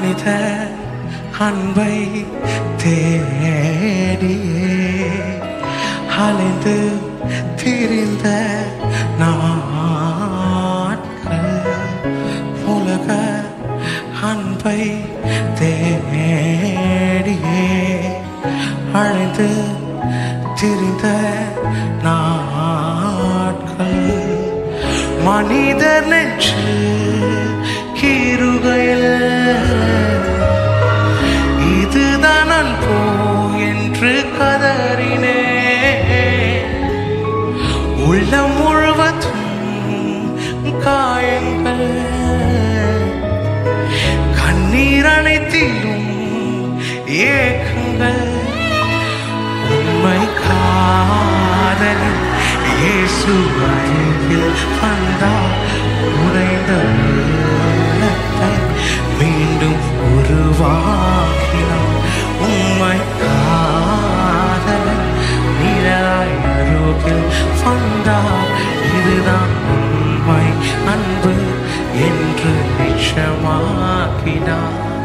மனித அன்பை தேடியே அலைந்து திரிந்த நாட்கள் உலக அன்பை தேடியே அழைந்து திரிந்த நாட்கள் மனிதர் நெஞ்சு கீறுகையில் இதுதான் அன்போ என்று கதறினே உள்ளம் முழுவதும் காயங்கள் கண்ணீர் அனைத்திலும் ஏக்கங்கள் உண்மை காதலில் இயேசு அருகில் வந்தார் உடைந்த உள்ளத்தை மீண்டும் உருவாக்கினார் உண்மை காதலில் நிழலாய் அருகில் வந்தார் இதுதான் உண்மை அன்பு என்று நிச்சயமாக்கினார்